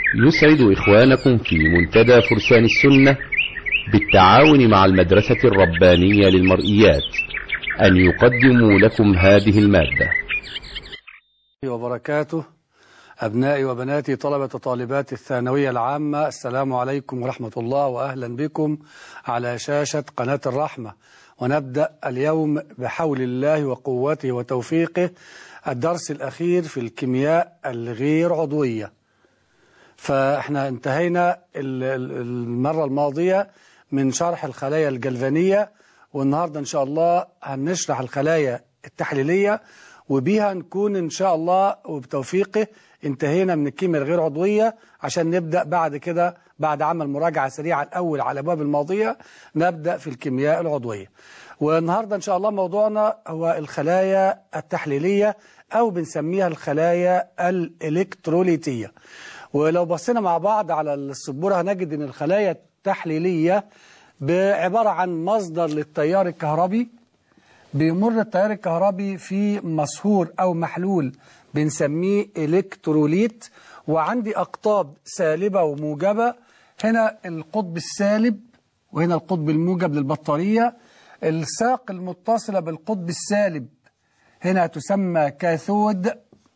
يسعد إخوانكم في منتدى فرسان السنة بالتعاون مع المدرسة الربانية للمرئيات أن يقدموا لكم هذه المادة وبركاته أبنائي وبناتي طلبة وطالبات الثانوية العامة السلام عليكم ورحمة الله وأهلا بكم على شاشة قناة الرحمة ونبدأ اليوم بحول الله وقوته وتوفيقه الدرس الأخير في الكيمياء الغير عضوية فاحنا انتهينا المرة الماضية من شرح الخلايا الجلفانية والنهاردة إن شاء الله هنشرح الخلايا التحليلية وبيها نكون إن شاء الله وبتوفيقه انتهينا من الكيمياء الغير عضوية عشان نبدأ بعد كده بعد عمل مراجعة سريعة الأول على الأبواب الماضية نبدأ في الكيمياء العضوية والنهاردة إن شاء الله موضوعنا هو الخلايا التحليلية أو بنسميها الخلايا الإلكتروليتية ولو بصينا مع بعض على السبورة هنجد أن الخلايا التحليلية عبارة عن مصدر للتيار الكهربي بيمر التيار الكهربي في مسهور أو محلول بنسميه إلكتروليت وعندي أقطاب سالبة وموجبة هنا القطب السالب وهنا القطب الموجب للبطارية الساق المتصلة بالقطب السالب هنا تسمى كاثود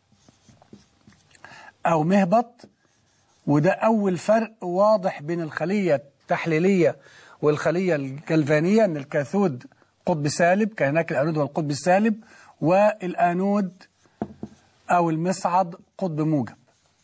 أو مهبط وده أول فرق واضح بين الخلية التحليلية والخلية الجلفانية أن الكاثود قطب سالب كان هناك الأنود والقطب السالب والأنود أو المصعد قطب موجب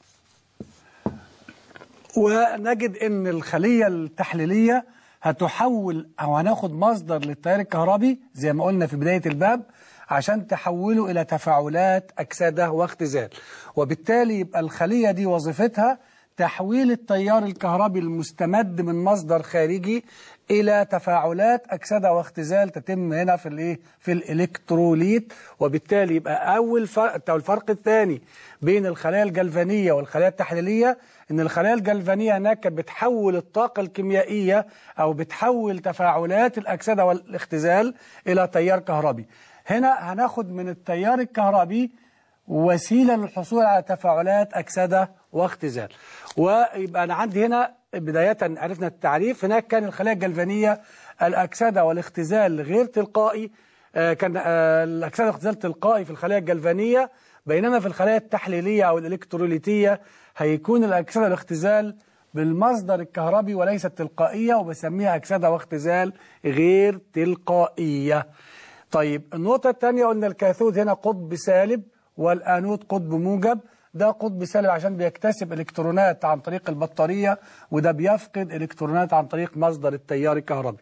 ونجد أن الخلية التحليلية هتحول أو هناخد مصدر للتيار الكهربي زي ما قلنا في بداية الباب عشان تحوله إلى تفاعلات أكسدة واختزال وبالتالي يبقى الخلية دي وظيفتها تحويل التيار الكهربي المستمد من مصدر خارجي إلى تفاعلات أكسدة واختزال تتم هنا في الايه في الإلكتروليت وبالتالي يبقى أول فرق الفرق الثاني بين الخلايا الجلفانية والخلايا التحليلية إن الخلايا الجلفانية هناك بتحول الطاقة الكيميائية أو بتحول تفاعلات الأكسدة والاختزال إلى تيار كهربي هنا هناخد من التيار الكهربي وسيلة للحصول على تفاعلات أكسدة واختزال ويبقى أنا عندي هنا بداية عرفنا التعريف هناك كان الخلايا الجلفانية الأكسدة والاختزال غير تلقائي كان الأكسدة والاختزال تلقائي في الخلايا الجلفانية بينما في الخلايا التحليلية أو الإلكتروليتية هيكون الأكسدة والاختزال بالمصدر الكهربي وليست تلقائية وبسميها أكسدة واختزال غير تلقائية طيب النقطة الثانية قلنا الكاثود هنا قطب سالب والأنود قطب موجب ده قطب سالب عشان بيكتسب إلكترونات عن طريق البطارية وده بيفقد إلكترونات عن طريق مصدر التيار الكهربي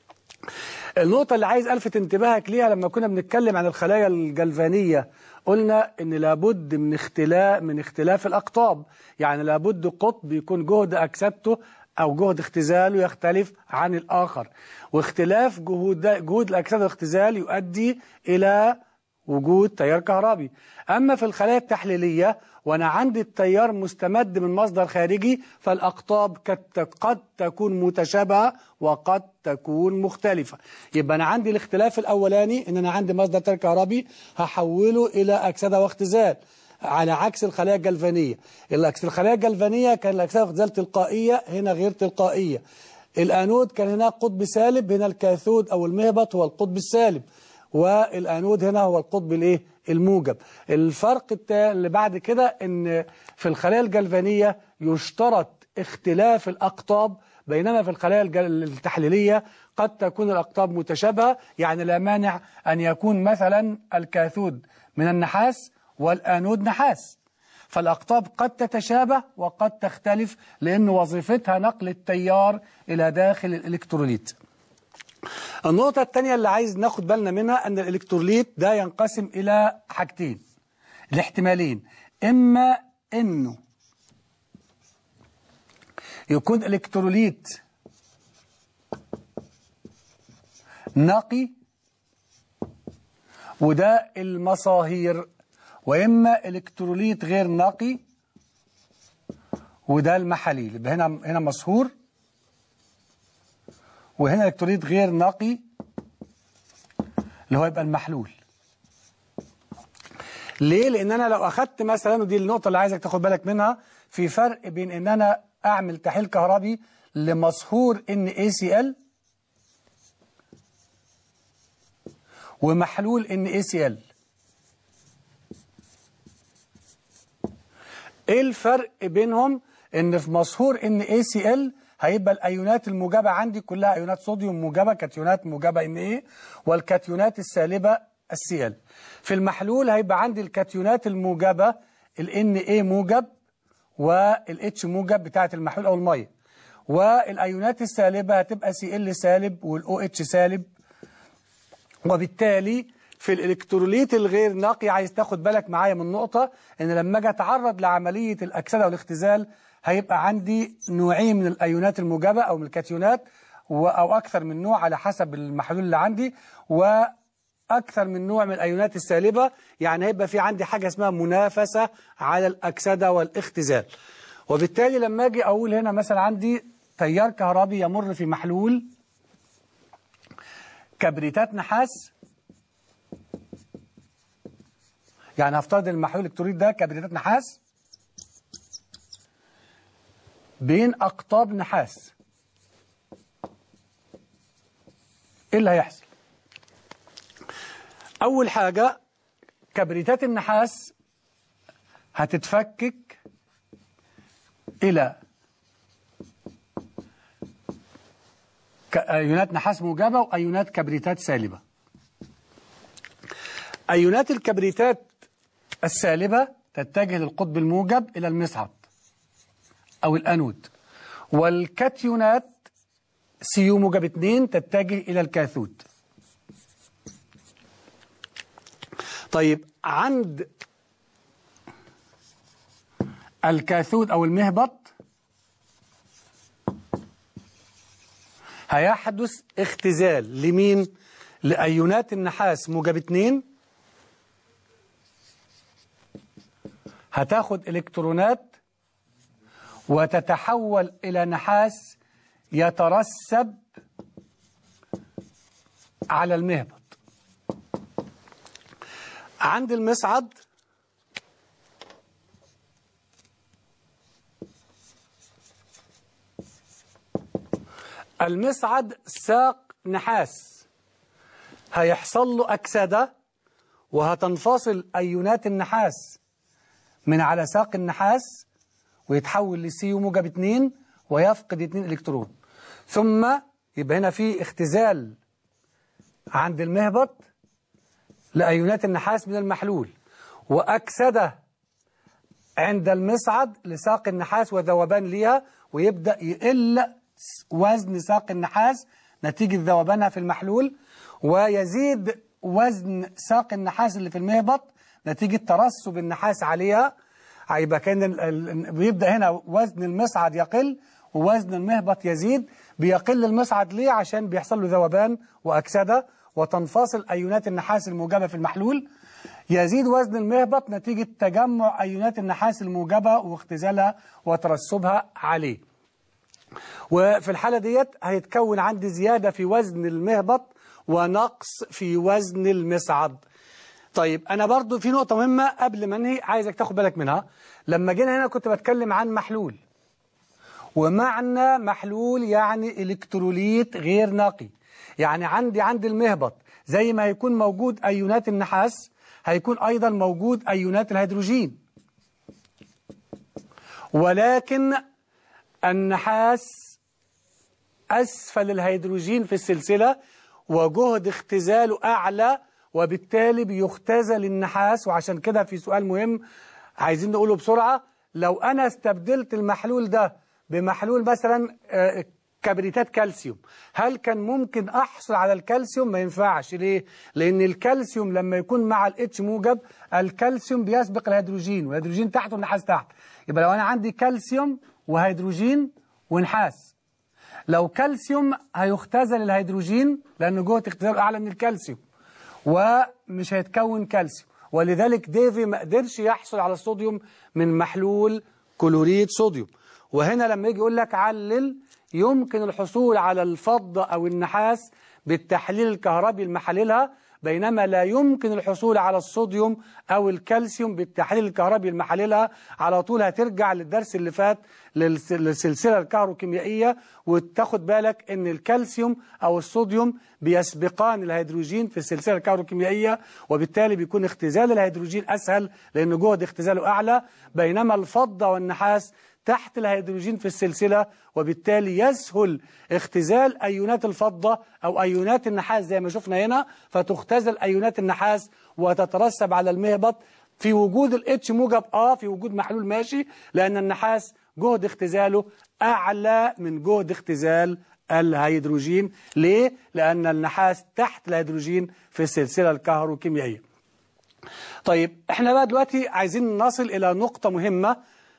النقطة اللي عايز ألفت انتباهك ليها لما كنا بنتكلم عن الخلايا الجلفانية قلنا ان لابد من اختلاف من اختلاف الأقطاب يعني لابد قطب يكون جهد أكسدته أو جهد اختزاله يختلف عن الآخر واختلاف جهود جهود الأكسدة والاختزال يؤدي إلى وجود تيار كهربي أما في الخلايا التحليلية وأنا عندي التيار مستمد من مصدر خارجي فالأقطاب قد تكون متشابهة وقد تكون مختلفة يبقى أنا عندي الاختلاف الأولاني إن أنا عندي مصدر تيار كهربي هحوله إلى أكسدة واختزال على عكس الخلايا الجلفانية الخلايا الجلفانية كان الأكسدة واختزال تلقائية هنا غير تلقائية الأنود كان هناك قطب سالب هنا الكاثود أو المهبط هو القطب السالب والانود هنا هو القطب الايه الموجب الفرق اللي بعد كده ان في الخلايا الجلفانيه يشترط اختلاف الاقطاب بينما في الخلايا التحليليه قد تكون الاقطاب متشابهه يعني لا مانع ان يكون مثلا الكاثود من النحاس والانود نحاس فالأقطاب قد تتشابه وقد تختلف لأن وظيفتها نقل التيار إلى داخل الإلكتروليت النقطة الثانية اللي عايز ناخد بالنا منها أن الإلكتروليت ده ينقسم إلى حاجتين الاحتمالين إما أنه يكون إلكتروليت نقي وده المصاهير وإما إلكتروليت غير نقي وده المحاليل يبقى هنا هنا مصهور وهنا الكتروليت غير نقي اللي هو يبقى المحلول ليه لان انا لو اخدت مثلا ودي النقطه اللي عايزك تاخد بالك منها في فرق بين ان انا اعمل تحليل كهربي لمصهور ان اي سي ال ومحلول ان اي سي ال ايه الفرق بينهم ان في مصهور ان اي سي ال هيبقى الايونات الموجبه عندي كلها ايونات صوديوم موجبه كاتيونات موجبه ان ايه والكاتيونات السالبه السي ال في المحلول هيبقى عندي الكاتيونات الموجبه الان اي موجب والاتش موجب بتاعه المحلول او الميه والايونات السالبه هتبقى سي ال سالب والاو اتش سالب وبالتالي في الالكتروليت الغير نقي عايز تاخد بالك معايا من نقطة ان لما اجي اتعرض لعملية الاكسدة والاختزال هيبقى عندي نوعين من الايونات الموجبة او من الكاتيونات و- او اكثر من نوع على حسب المحلول اللي عندي واكثر من نوع من الايونات السالبة يعني هيبقى في عندي حاجة اسمها منافسة على الاكسدة والاختزال وبالتالي لما اجي اقول هنا مثلا عندي تيار كهربي يمر في محلول كبريتات نحاس يعني هفترض المحلول الالكتروليت ده كبريتات نحاس بين اقطاب نحاس ايه اللي هيحصل اول حاجه كبريتات النحاس هتتفكك الى ك- ايونات نحاس موجبه وايونات كبريتات سالبه ايونات الكبريتات السالبة تتجه للقطب الموجب إلى المصعد أو الأنود والكاتيونات سيو موجب 2 تتجه إلى الكاثود طيب عند الكاثود أو المهبط هيحدث اختزال لمين؟ لأيونات النحاس موجب 2 هتاخد الكترونات وتتحول الى نحاس يترسب على المهبط عند المصعد المصعد ساق نحاس هيحصل له أكسدة وهتنفصل أيونات النحاس من على ساق النحاس ويتحول لسيو موجب 2 ويفقد 2 الكترون ثم يبقى هنا في اختزال عند المهبط لأيونات النحاس من المحلول وأكسدة عند المصعد لساق النحاس وذوبان ليها ويبدأ يقل وزن ساق النحاس نتيجة ذوبانها في المحلول ويزيد وزن ساق النحاس اللي في المهبط نتيجة ترسب النحاس عليها هيبقى كان ال- ال- بيبدأ هنا وزن المصعد يقل ووزن المهبط يزيد بيقل المصعد ليه عشان بيحصل له ذوبان وأكسدة وتنفصل أيونات النحاس الموجبة في المحلول يزيد وزن المهبط نتيجة تجمع أيونات النحاس الموجبة واختزالها وترسبها عليه وفي الحالة ديت هيتكون عندي زيادة في وزن المهبط ونقص في وزن المصعد طيب أنا برضو في نقطة مهمة قبل ما انهي عايزك تاخد بالك منها لما جينا هنا كنت بتكلم عن محلول ومعنى محلول يعني إلكتروليت غير نقي يعني عندي عند المهبط زي ما هيكون موجود أيونات النحاس هيكون أيضا موجود أيونات الهيدروجين ولكن النحاس أسفل الهيدروجين في السلسلة وجهد اختزاله أعلى وبالتالي بيختزل النحاس وعشان كده في سؤال مهم عايزين نقوله بسرعة لو أنا استبدلت المحلول ده بمحلول مثلا آه، كبريتات كالسيوم هل كان ممكن أحصل على الكالسيوم ما ينفعش ليه لأن الكالسيوم لما يكون مع الاتش موجب الكالسيوم بيسبق الهيدروجين والهيدروجين تحت والنحاس تحت يبقى لو أنا عندي كالسيوم وهيدروجين ونحاس لو كالسيوم هيختزل الهيدروجين لأن جهة اختزاله أعلى من الكالسيوم ومش هيتكون كالسيوم ولذلك ديفي ما قدرش يحصل على الصوديوم من محلول كلوريد صوديوم وهنا لما يجي يقول لك علل يمكن الحصول على الفضة أو النحاس بالتحليل الكهربي لمحاللها بينما لا يمكن الحصول على الصوديوم أو الكالسيوم بالتحليل الكهربي المحللها على طول هترجع للدرس اللي فات للس- للسلسلة الكهروكيميائية وتاخد بالك ان الكالسيوم أو الصوديوم بيسبقان الهيدروجين في السلسلة الكهروكيميائية وبالتالي بيكون اختزال الهيدروجين أسهل لأن جهد اختزاله أعلى بينما الفضة والنحاس تحت الهيدروجين في السلسلة وبالتالي يسهل اختزال أيونات الفضة أو أيونات النحاس زي ما شفنا هنا فتختزل أيونات النحاس وتترسب على المهبط في وجود الاتش موجب اه في وجود محلول ماشي لأن النحاس جهد اختزاله أعلى من جهد اختزال الهيدروجين ليه؟ لأن النحاس تحت الهيدروجين في السلسلة الكهروكيميائية طيب احنا بقى دلوقتي عايزين نصل إلى نقطة مهمة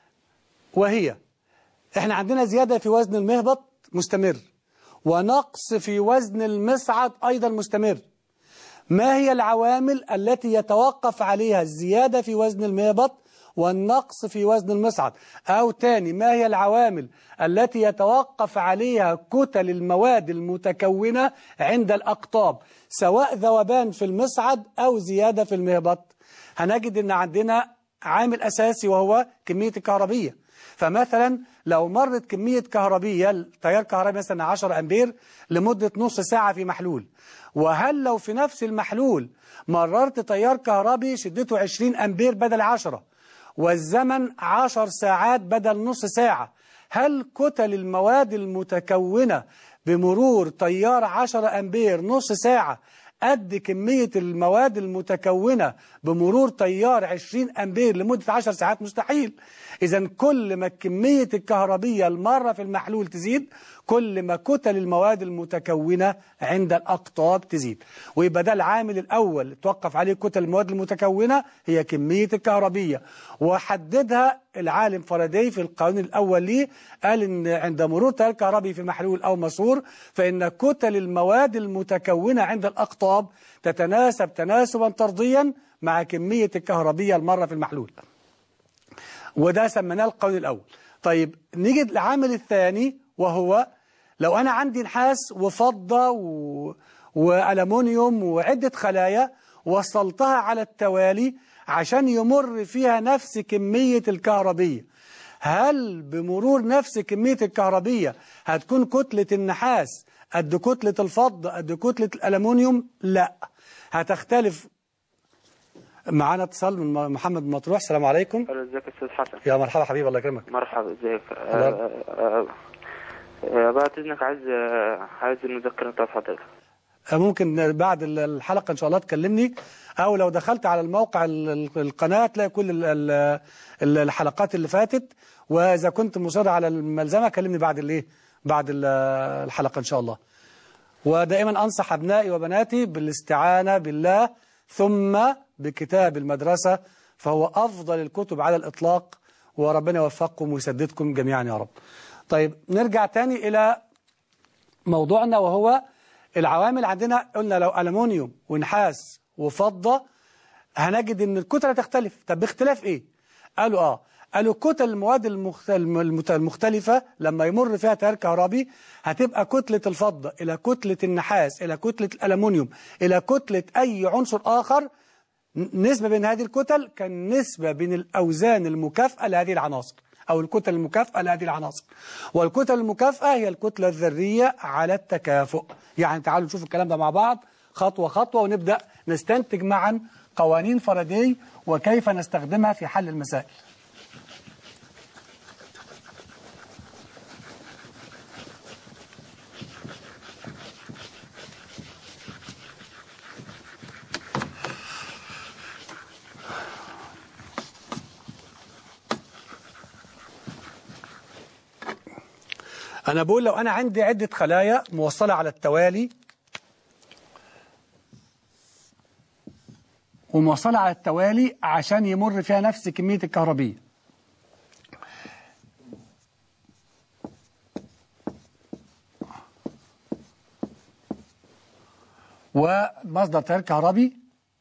وهي احنا عندنا زيادة في وزن المهبط مستمر ونقص في وزن المصعد أيضا مستمر ما هي العوامل التي يتوقف عليها الزيادة في وزن المهبط والنقص في وزن المصعد أو تاني ما هي العوامل التي يتوقف عليها كتل المواد المتكونة عند الأقطاب سواء ذوبان في المصعد أو زيادة في المهبط هنجد أن عندنا عامل أساسي وهو كمية الكهربية فمثلا لو مرت كمية كهربية التيار كهربي مثلا 10 أمبير لمدة نص ساعة في محلول وهل لو في نفس المحلول مررت تيار كهربي شدته 20 أمبير بدل 10 والزمن 10 ساعات بدل نص ساعة هل كتل المواد المتكونة بمرور تيار 10 أمبير نص ساعة قد كمية المواد المتكونة بمرور تيار 20 أمبير لمدة 10 ساعات مستحيل إذا كل ما كمية الكهربية المرة في المحلول تزيد كل ما كتل المواد المتكونة عند الأقطاب تزيد ويبقى ده العامل الأول توقف عليه كتل المواد المتكونة هي كمية الكهربية وحددها العالم فاراداي في القانون الأول ليه قال إن عند مرور تيار كهربي في محلول أو مسور فإن كتل المواد المتكونة عند الأقطاب تتناسب تناسبا طرديا مع كمية الكهربية المرة في المحلول وده سميناه القانون الأول طيب نيجي للعامل الثاني وهو لو أنا عندي نحاس وفضة و... وألمونيوم وعدة خلايا وصلتها على التوالي عشان يمر فيها نفس كمية الكهربية هل بمرور نفس كمية الكهربية هتكون كتلة النحاس قد كتلة الفضة قد كتلة الألمونيوم لا هتختلف معانا اتصال من محمد مطروح السلام عليكم الو ازيك يا استاذ حسن يا مرحبا حبيبي الله يكرمك مرحبا ازيك الله. آه، آه، آه، بعد اذنك عايز آه، عايز المذكره بتاعت حضرتك ممكن بعد الحلقة إن شاء الله تكلمني أو لو دخلت على الموقع ال- ال- القناة تلاقي كل ال- ال- ال- الحلقات اللي فاتت وإذا كنت مصر على الملزمة كلمني بعد الإيه بعد ال- الحلقة إن شاء الله ودائما أنصح أبنائي وبناتي بالاستعانة بالله ثم بكتاب المدرسة فهو أفضل الكتب على الإطلاق وربنا يوفقكم ويسددكم جميعا يا رب طيب نرجع تاني إلى موضوعنا وهو العوامل عندنا قلنا لو ألمونيوم ونحاس وفضة هنجد ان الكتلة تختلف طب باختلاف ايه قالوا اه قالوا كتل المواد المخت- المت- المختلفة لما يمر فيها تيار كهربي هتبقى كتلة الفضة إلى كتلة النحاس إلى كتلة الألمونيوم إلى كتلة أي عنصر آخر ن- نسبة بين هذه الكتل كان نسبة بين الأوزان المكافئة لهذه العناصر أو الكتل المكافئة لهذه العناصر والكتل المكافئة هي الكتلة الذرية على التكافؤ يعني تعالوا نشوف الكلام ده مع بعض خطوة خطوة ونبدأ نستنتج معا قوانين فاراداي وكيف نستخدمها في حل المسائل أنا بقول لو أنا عندي عدة خلايا موصلة على التوالي وموصلة على التوالي عشان يمر فيها نفس كمية الكهربية ومصدر تيار كهربي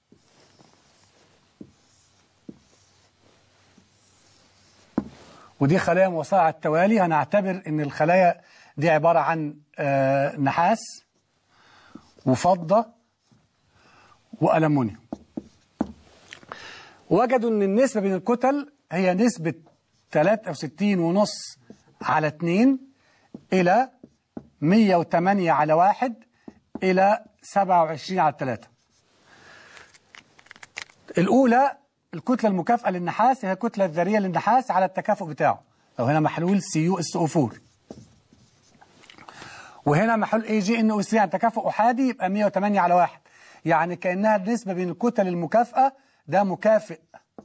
ودي خلايا موصلة على التوالي هنعتبر ان الخلايا دي عبارة عن آه، نحاس وفضة وألمونيوم وجدوا أن النسبة بين الكتل هي نسبة 63 ونص على 2 إلى 108 على 1 إلى 27 على 3 الأولى الكتلة المكافئة للنحاس هي الكتلة الذرية للنحاس على التكافؤ بتاعه لو هنا محلول سي يو اس او 4 وهنا محلول اي جي ان او 3 على تكافؤ احادي يبقى 108 على 1 يعني كانها النسبه بين الكتل المكافئه ده مكافئ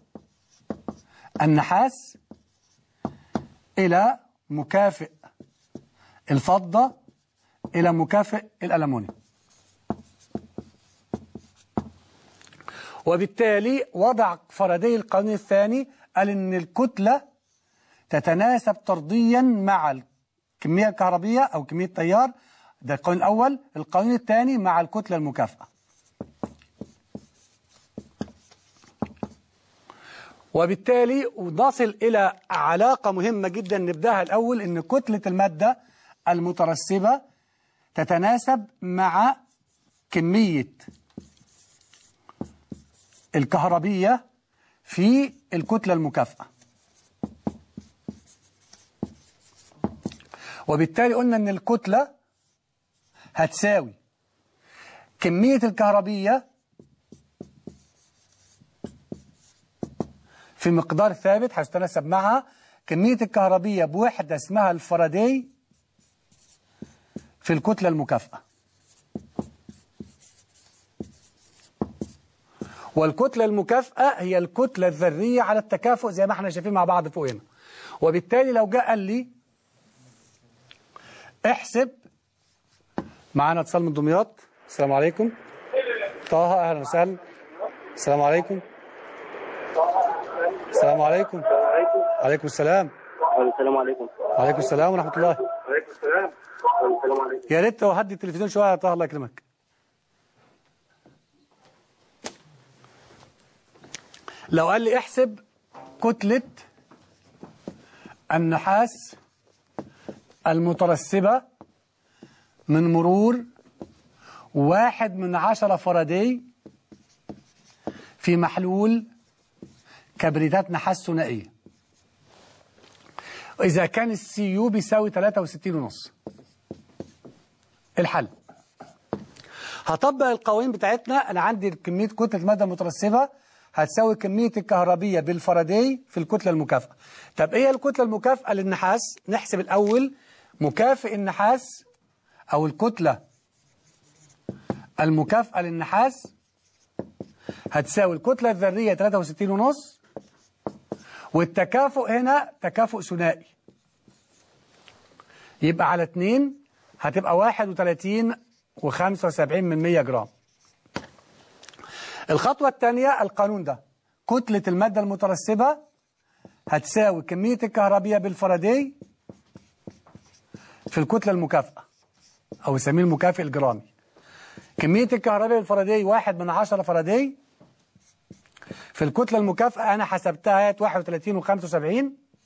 النحاس الى مكافئ الفضه الى مكافئ الالومنيوم وبالتالي وضع فاراداي القانون الثاني قال ان الكتله تتناسب طرديا مع الكميه الكهربيه او كميه التيار ده القانون الاول القانون الثاني مع الكتله المكافئه وبالتالي نصل الى علاقه مهمه جدا نبداها الاول ان كتله الماده المترسبه تتناسب مع كميه الكهربيه في الكتله المكافئه وبالتالي قلنا ان الكتلة هتساوي كمية الكهربية في مقدار ثابت هيتناسب معها كمية الكهربية بوحدة اسمها الفاراداي في الكتلة المكافئة والكتلة المكافئة هي الكتلة الذرية على التكافؤ زي ما احنا شايفين مع بعض فوق هنا وبالتالي لو جاء قال لي احسب معانا اتصال من دمياط السلام عليكم طه اهلا وسهلا السلام عليكم السلام عليكم عليكم السلام السلام عليكم وعليكم السلام ورحمه الله وعليكم السلام السلام عليكم يا ريت لو هدي التلفزيون شويه يا طه الله يكرمك لو قال لي احسب كتله النحاس المترسبة من مرور واحد من عشرة فاراداي في محلول كبريتات نحاس ثنائية إذا كان السي يو بيساوي 63 ونص الحل هطبق القوانين بتاعتنا أنا عندي كمية كتلة المادة المترسبة هتساوي كمية الكهربية بالفاراداي في الكتلة المكافئة طب ايه الكتلة المكافئة للنحاس نحسب الأول مكافئ النحاس أو الكتلة المكافئة للنحاس هتساوي الكتلة الذرية 63 ونص والتكافؤ هنا تكافؤ ثنائي يبقى على 2 هتبقى 31 و75 من 100 جرام الخطوة الثانية القانون ده كتلة المادة المترسبة هتساوي كمية الكهربية بالفاراداي في الكتلة المكافئة أو يسميه المكافئ الجرامي كمية الكهرباء بالفاراداي واحد من عشرة فاراداي في الكتلة المكافئة أنا حسبتها 31 و75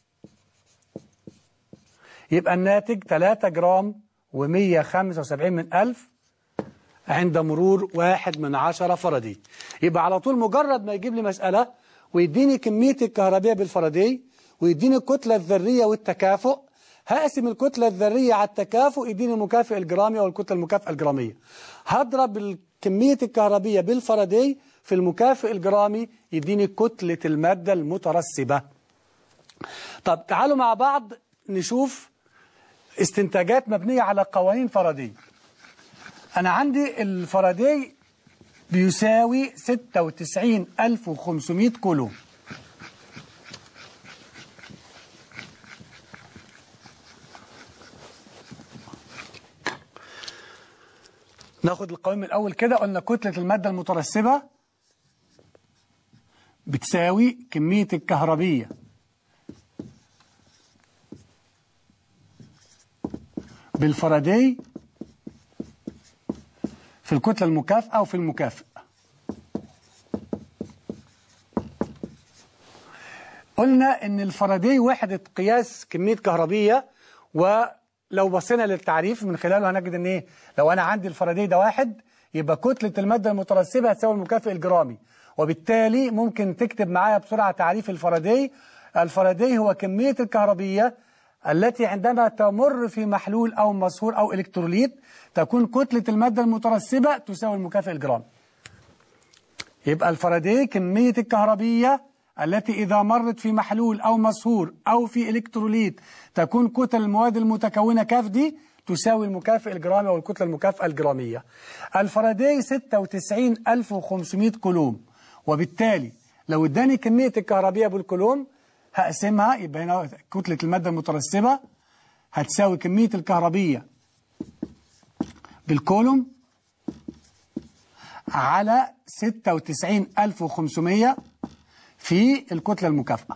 يبقى الناتج 3 جرام و175 من ألف عند مرور واحد من عشرة فاراداي يبقى على طول مجرد ما يجيب لي مسألة ويديني كمية الكهرباء بالفاراداي ويديني الكتلة الذرية والتكافؤ هقسم الكتلة الذرية على التكافؤ يديني المكافئ الجرامي أو الكتلة المكافئة الجرامية هضرب كمية الكهربية بالفاراداي في المكافئ الجرامي يديني كتلة المادة المترسبة طب تعالوا مع بعض نشوف استنتاجات مبنية على قوانين فاراداي أنا عندي الفاراداي بيساوي 96500 كولوم ناخد القوانين من الأول كده قلنا كتلة المادة المترسبة بتساوي كمية الكهربية بالفاراداي في الكتلة المكافئة وفي المكافئ قلنا ان الفاراداي وحدة قياس كمية كهربية ولو بصينا للتعريف من خلاله هنجد ان ايه لو انا عندي الفاراداي ده واحد يبقى كتلة المادة المترسبة هتساوي المكافئ الجرامي وبالتالي ممكن تكتب معايا بسرعة تعريف الفاراداي الفاراداي هو كمية الكهربية التي عندما تمر في محلول أو مسحور أو إلكتروليت تكون كتلة المادة المترسبة تساوي المكافئ الجرامي يبقى الفاراداي كمية الكهربية التي إذا مرت في محلول أو مسحور أو في إلكتروليت تكون كتل المواد المتكونة كاف دي تساوي المكافئ الجرامي أو الكتلة المكافئة الجرامية الفاراداي 96500 كولوم وبالتالي لو اداني كمية الكهربية بالكولوم هقسمها يبقى هنا كتلة المادة المترسبة هتساوي كمية الكهربية بالكولوم على 96500 في الكتلة المكافئة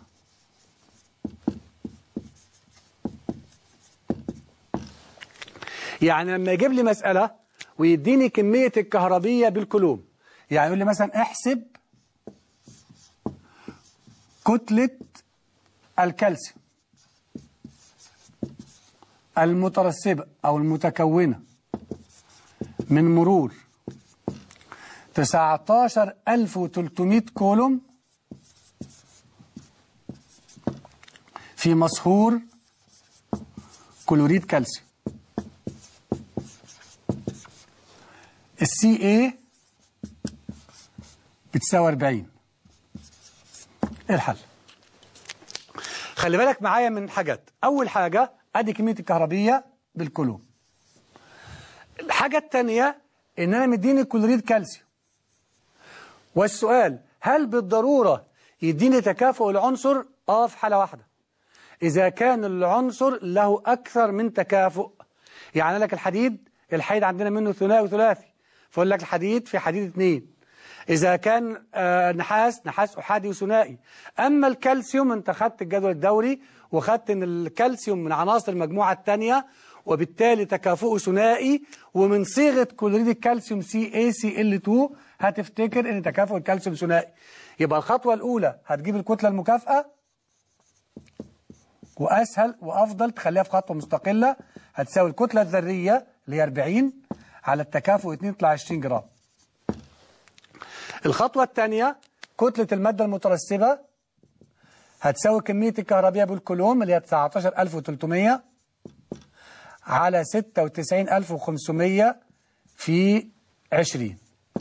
يعني لما يجيب لي مسألة ويديني كمية الكهربية بالكولوم يعني يقول لي مثلا احسب كتلة الكالسيوم المترسبة أو المتكونة من مرور 19300 كولوم في مسحور كلوريد كالسيوم السي اي بتساوي 40 ايه الحل خلي بالك معايا من حاجات اول حاجة ادي كمية الكهربية بالكولوم الحاجة الثانية ان انا مديني كلوريد كالسيوم والسؤال هل بالضرورة يديني تكافؤ العنصر اه في حالة واحدة إذا كان العنصر له أكثر من تكافؤ يعني لك الحديد الحديد عندنا منه ثنائي وثلاثي فأقول لك الحديد في حديد اثنين إذا كان آه نحاس نحاس أحادي وثنائي أما الكالسيوم أنت خدت الجدول الدوري وخدت أن الكالسيوم من عناصر المجموعة الثانية وبالتالي تكافؤه ثنائي ومن صيغة كلوريد الكالسيوم سي اي سي ال 2 هتفتكر ان تكافؤ الكالسيوم ثنائي يبقى الخطوة الأولى هتجيب الكتلة المكافئة وأسهل وأفضل تخليها في خطوة مستقلة هتساوي الكتلة الذرية اللي هي 40 على التكافؤ 2 يطلع 20 جرام الخطوة الثانية كتلة المادة المترسبة هتساوي كمية الكهربية بالكولوم اللي هي 19300 على 96500 في 20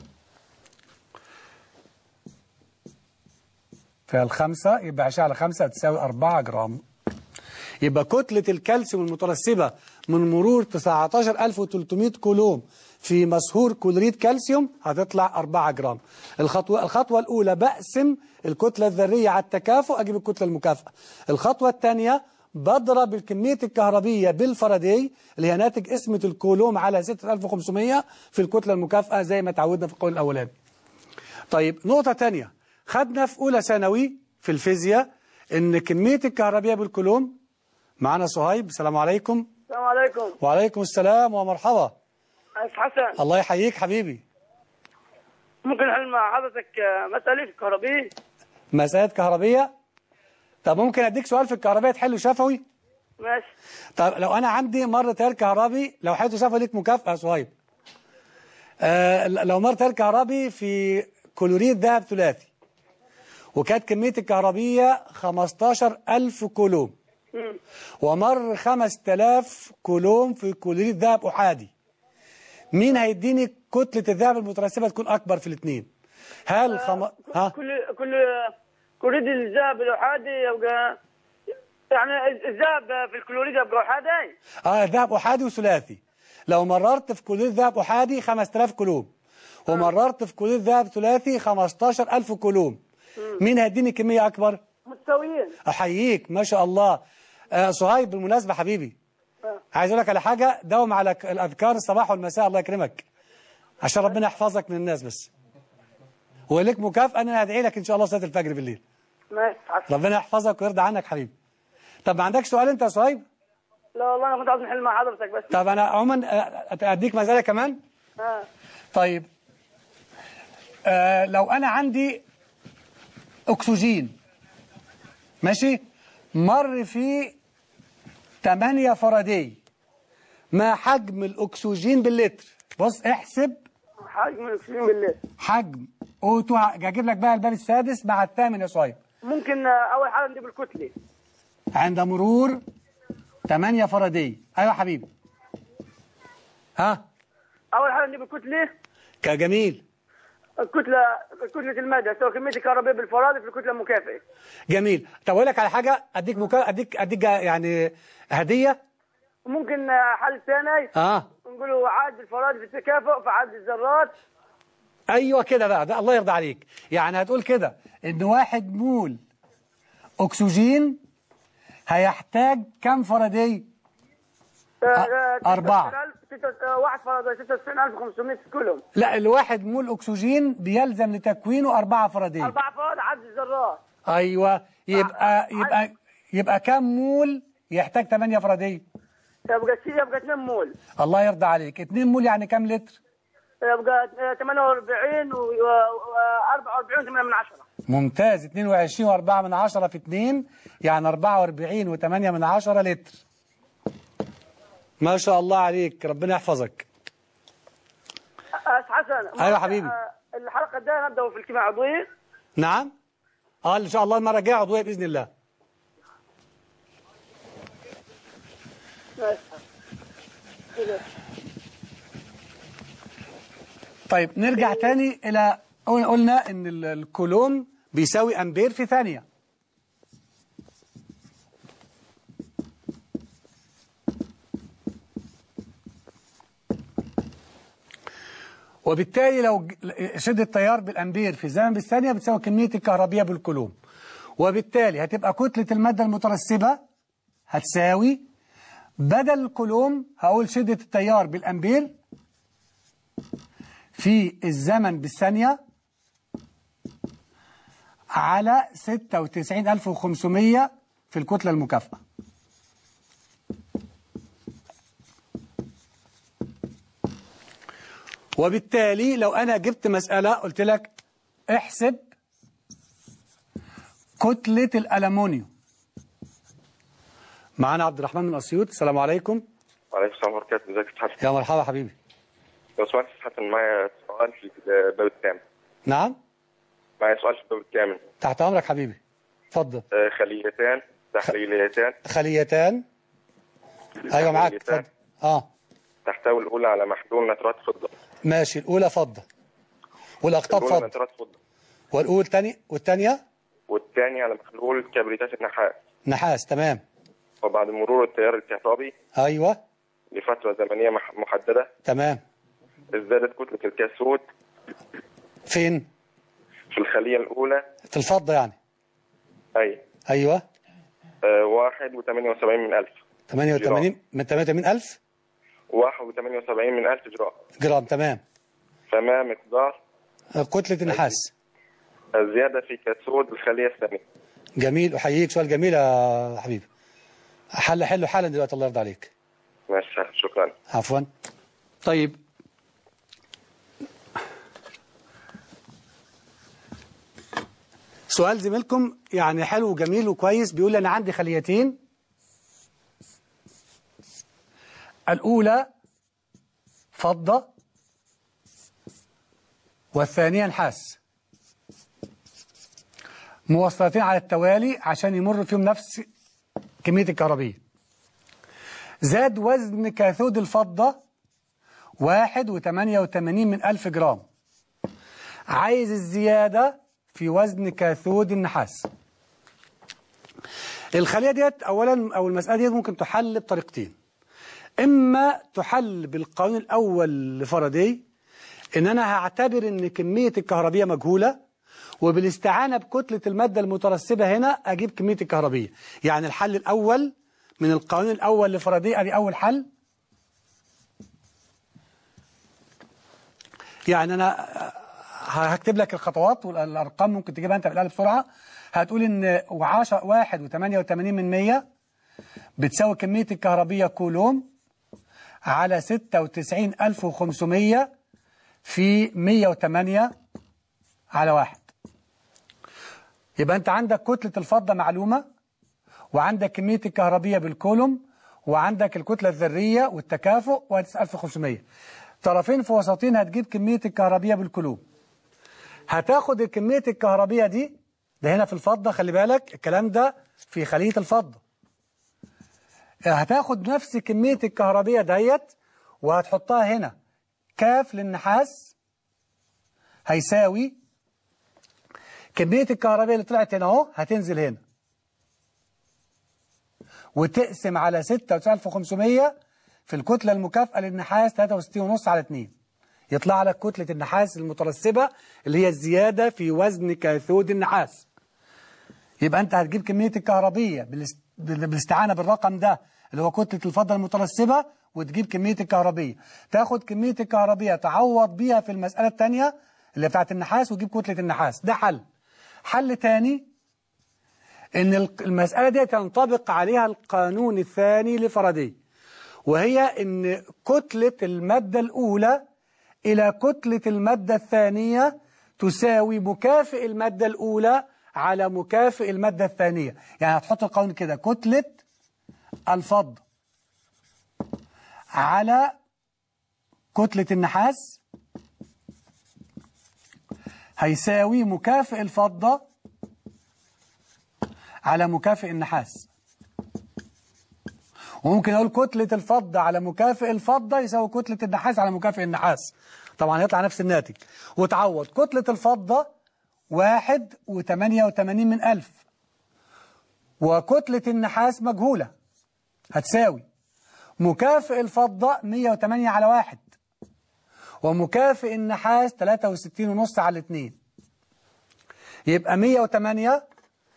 فالخمسة يبقى 10 على 5 هتساوي 4 جرام يبقى كتلة الكالسيوم المترسبة من مرور 19300 كولوم في مسحور كلوريد كالسيوم هتطلع 4 جرام الخطوة الخطوة الأولى بقسم الكتلة الذرية على التكافؤ أجيب الكتلة المكافئة الخطوة الثانية بضرب الكمية الكهربية بالفاراداي اللي هي ناتج اسمة الكولوم على 6500 في الكتلة المكافئة زي ما تعودنا في القول الأولاني طيب نقطة تانية خدنا في أولى ثانوي في الفيزياء إن كمية الكهربية بالكولوم معنا صهيب السلام عليكم السلام عليكم وعليكم السلام ومرحبا أنس حسن الله يحييك حبيبي ممكن نحل مع حضرتك آه، مسألة كهربية مسألة كهربية طب ممكن أديك سؤال في الكهربية تحله شفوي ماشي طب لو أنا عندي مرة تيار كهربي لو حلته شفوي ليك مكافأة يا صهيب آه لو مرة تيار كهربي في كلوريد ذهب ثلاثي وكانت كمية الكهربية 15000 كولوم مم. ومر 5000 كولوم في كلوريد ذهب أحادي مين هيديني كتلة الذهب المترسبة تكون أكبر في الاثنين هل خم... ها كل كل كلوريد الذهب الأحادي يبقى يعني الذهب في الكلوريد يبقى أحادي اه ذهب أحادي وثلاثي لو مررت في كلوريد ذهب أحادي 5000 كولوم ومررت في كلوريد ذهب ثلاثي 15000 كولوم مين هيديني كمية أكبر متساويين أحييك ما شاء الله آه صهيب بالمناسبة حبيبي آه. عايز أقول لك على حاجة داوم على ك- الأذكار الصباح والمساء الله يكرمك عشان ربنا يحفظك من الناس بس ولك مكافأة أنا هدعي لك إن شاء الله صلاة الفجر بالليل ماشي حسن ربنا يحفظك ويرضى عنك حبيبي طب ما عندكش سؤال أنت يا صهيب لا والله أنا كنت عاوز نحل مع حضرتك بس طب أنا عموما آه، أديك مسألة كمان آه. طيب آه لو أنا عندي أكسجين ماشي مر في 8 فاراداي ما حجم الأكسجين باللتر بص احسب حجم الاكسجين بالليل حجم O2 هجيب لك بقى الباب السادس مع الثامن يا صايب ممكن آه، اول حاجه نجيب الكتله عند مرور 8 فاراداي ايوه يا حبيبي ها اول حاجه نجيب الكتله كجميل الكتله كتله الماده تساوي كميه الكهرباء بالفراد في الكتله المكافئه جميل طب اقول لك على حاجه اديك مكا... اديك اديك يعني هديه ممكن آه، حل ثاني اه نقولوا عاد الفراد في التكافؤ فعاد الذرات ايوه كده بقى ده الله يرضى عليك يعني هتقول كده ان واحد مول اكسجين هيحتاج كم فاراداي آه، أ- آه، أربعة. 96,000 ستة- آه، واحد فراد 96500 كلهم لا الواحد مول اكسجين بيلزم لتكوينه 4 فاراداي أربعة فراد عدد الذرات ايوه يبقى يبقى يبقى كم مول يحتاج 8 فاراداي يبقى شيء يبقى 2 مول الله يرضى عليك 2 مول يعني كم لتر يبقى آه، 48 و 44 8 من 10 ممتاز 22 و4 من 10 في 2 يعني 44 و8 من 10 لتر ما شاء الله عليك ربنا يحفظك أس حسن أيوة حبيبي. آه، الحلقة الجاية نبدأ في اجتماع عضوي نعم اه ان شاء الله المره الجايه عضويه باذن الله طيب نرجع تاني الى قل- قلنا ان ال- الكولوم بيساوي امبير في ثانيه وبالتالي لو ج- شدة التيار بالأمبير في الزمن بالثانية بتساوي كمية الكهربية بالكولوم وبالتالي هتبقى كتلة المادة المترسبة هتساوي بدل الكولوم هقول شدة التيار بالأمبير في الزمن بالثانية على 96500 في الكتلة المكافئة وبالتالي لو أنا جبت مسألة قلت لك احسب كتلة الألمونيوم معانا عبد الرحمن من أسيوط السلام عليكم وعليكم السلام ورحمة الله وبركاته ازيك يا حسن يا مرحبا حبيبي لو سمحت يا حسن معايا سؤال في الباب الثامن نعم معايا سؤال في الباب الثامن تحت أمرك حبيبي اتفضل آه، خليتان تحليليتان خليتان أيوة معاك خليتان اتفضل اه تحتوي الأولى على محلول نترات فضة ماشي الأولى فضة والأقطاب الأولى فضة نترات فضة والأولى تاني والثانية والثانية على محلول كبريتات النحاس نحاس تمام وبعد مرور التيار الكهربي أيوة لفترة زمنية مح- محددة تمام ازدادت كتلة الكاسود فين في الخلية الأولى في الفضة يعني أي أيوة آه، واحد وثمانية وسبعين من ألف 88 من 88000 واحد وثمانية وسبعين من ألف جرام جرام تمام فما مقدار كتلة النحاس الزيادة في كاسود الخلية الثانية جميل أحييك سؤال جميل يا حبيبي حل حله حالا دلوقتي الله يرضى عليك ماشي شكرا عفوا طيب سؤال زميلكم يعني حلو وجميل وكويس بيقول لي أنا عندي خليتين الأولى فضة والثانية نحاس موصلتين على التوالي عشان يمر فيهم نفس كمية الكهربية زاد وزن كاثود الفضة واحد وثمانية وثمانين من ألف جرام عايز الزيادة في وزن كاثود النحاس الخلية ديت أولا أو المسألة ديت ممكن تحل بطريقتين إما تحل بالقانون الأول لفاراداي إن أنا هعتبر إن كمية الكهربية مجهولة وبالاستعانة بكتلة المادة المترسبة هنا أجيب كمية الكهربية يعني الحل الأول من القانون الأول لفاراداي أدي أول حل يعني أنا هكتب لك الخطوات والأرقام ممكن تجيبها أنت بالقلب بسرعة هتقول إن وعشرة واحد وثمانية وثمانين من مية بتساوي كمية الكهربية كولوم على ستة وتسعين ألف وخمسمية في مية وثمانية على واحد يبقى أنت عندك كتلة الفضة معلومة وعندك كمية الكهربية بالكولوم وعندك الكتلة الذرية والتكافؤ و 1500 طرفين في وسطين هتجيب كمية الكهربية بالكلوب هتاخد كمية الكهربية دي ده هنا في الفضة خلي بالك الكلام ده في خلية الفضة هتاخد نفس كمية الكهربية ديت وهتحطها هنا كاف للنحاس هيساوي كمية الكهربية اللي طلعت هنا اهو هتنزل هنا وتقسم على 96500 في الكتلة المكافئة للنحاس 63.5 على 2 يطلع لك كتلة النحاس المترسبة اللي هي الزيادة في وزن كاثود النحاس يبقى أنت هتجيب كمية الكهربية بالاست- بالاستعانة بالرقم ده اللي هو كتلة الفضة المترسبة وتجيب كمية الكهربية تاخد كمية الكهربية تعوض بيها في المسألة الثانية اللي بتاعت النحاس وتجيب كتلة النحاس ده حل حل تاني ان الق- المسألة دي تنطبق عليها القانون الثاني لفاراداي وهي ان كتلة المادة الأولى إلى كتلة المادة الثانية تساوي مكافئ المادة الأولى على مكافئ المادة الثانية يعني هتحط القانون كده كتلة الفضة على كتلة النحاس هيساوي مكافئ الفضة على مكافئ النحاس وممكن اقول كتلة الفضة على مكافئ الفضة يساوي كتلة النحاس على مكافئ النحاس طبعا يطلع نفس الناتج وتعوض كتلة الفضة واحد وثمانية وثمانين من ألف وكتلة النحاس مجهولة هتساوي مكافئ الفضة 108 على واحد ومكافئ النحاس 63 ونص على 2 يبقى 108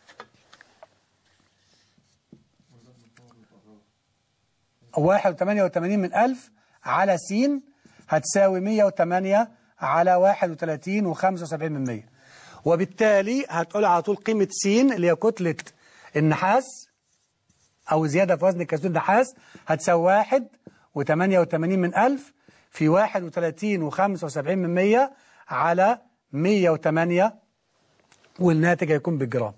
واحد وثمانية وثمانين من ألف على س هتساوي مية وثمانية على واحد وثلاثين وخمسة وسبعين من مية وبالتالي هتقول على طول قيمة س اللي هي كتلة النحاس أو زيادة في وزن كاسدون النحاس هتساوي واحد وثمانية وثمانين من ألف في واحد وثلاثين وخمسة وسبعين من مية على مية وثمانية والناتج هيكون بالجرام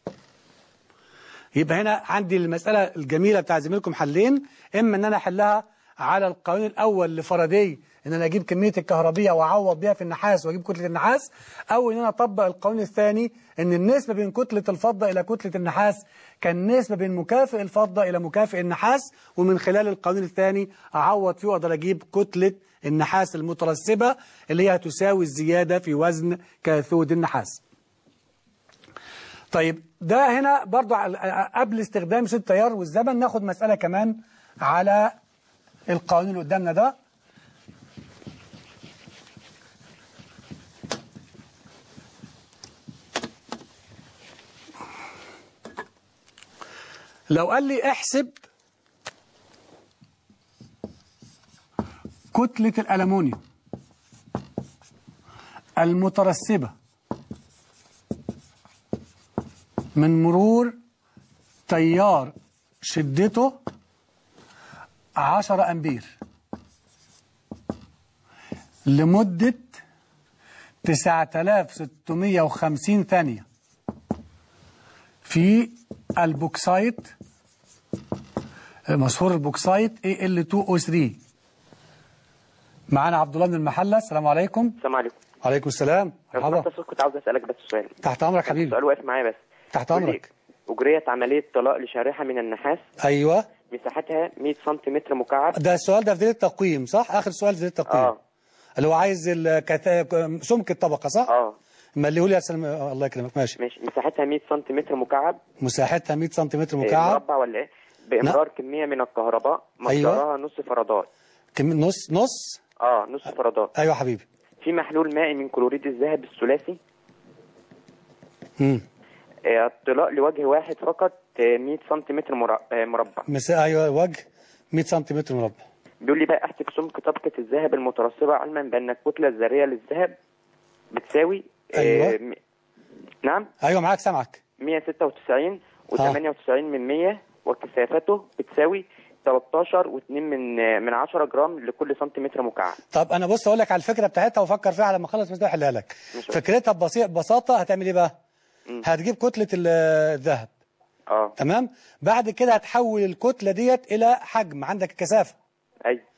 يبقى هنا عندي المسألة الجميلة بتاع زميلكم حلين إما إن أنا أحلها على القانون الأول لفاراداي إن أنا أجيب كمية الكهربية وأعوض بيها في النحاس وأجيب كتلة النحاس أو إن أنا أطبق القانون الثاني إن النسبة بين كتلة الفضة إلى كتلة النحاس كان نسبة بين مكافئ الفضة إلى مكافئ النحاس ومن خلال القانون الثاني أعوض فيه وأقدر أجيب كتلة النحاس المترسبة اللي هي تساوي الزيادة في وزن كاثود النحاس طيب ده هنا برضو على- قبل استخدام شد التيار والزمن ناخد مسألة كمان على القانون اللي قدامنا ده لو قال لي احسب كتلة الألمونيوم المترسبة من مرور تيار شدته 10 أمبير لمدة 9650 ثانية في البوكسايت مشهور البوكسايت Al2O3 معانا عبد الله من المحلة السلام عليكم السلام عليكم عليكم السلام لو مرحبا سمحت يا أستاذ كنت عاوز اسالك بس سؤال تحت أمرك حبيبي السؤال واقف معايا بس تحت قول لي، أمرك اجريت عمليه طلاق لشريحه من النحاس أيوه مساحتها 100 سنتيمتر مكعب ده السؤال ده في دليل التقويم صح آخر سؤال في دليل التقويم اه اللي هو عايز الكت... سمك الطبقة صح؟ اه مليه لي يا سلام الله يكرمك ماشي ماشي مساحتها 100 سنتيمتر مكعب مساحتها 100 سنتيمتر إيه، مكعب مربع ولا ايه بامرار كميه من الكهرباء أيوة. مقدارها نص فرادات كم نص نص اه نص فرادات ايوه حبيبي في محلول مائي من كلوريد الذهب الثلاثي امم آه، الطلاق لوجه واحد فقط آه، 100 سنتيمتر مرا- آه، مربع مساحه ايوه وجه 100 سنتيمتر مربع بيقول لي بقى احسب سمك طبقة الذهب المترسبة علما بأن الكتلة الذرية للذهب بتساوي آه، أيوة. م- نعم ايوه معاك سامعك 196 و98 من 100 وكثافته بتساوي 13 و2 من آه، من 10 جرام لكل سنتيمتر مكعب طب انا بص اقول لك على الفكره بتاعتها وفكر فيها على ما اخلص بس احلها لك ماشي. فكرتها ببسيط ببساطه هتعمل ايه بقى مم. هتجيب كتله ال- الذهب اه تمام بعد كده هتحول الكتله ديت الى حجم عندك الكثافه ايوه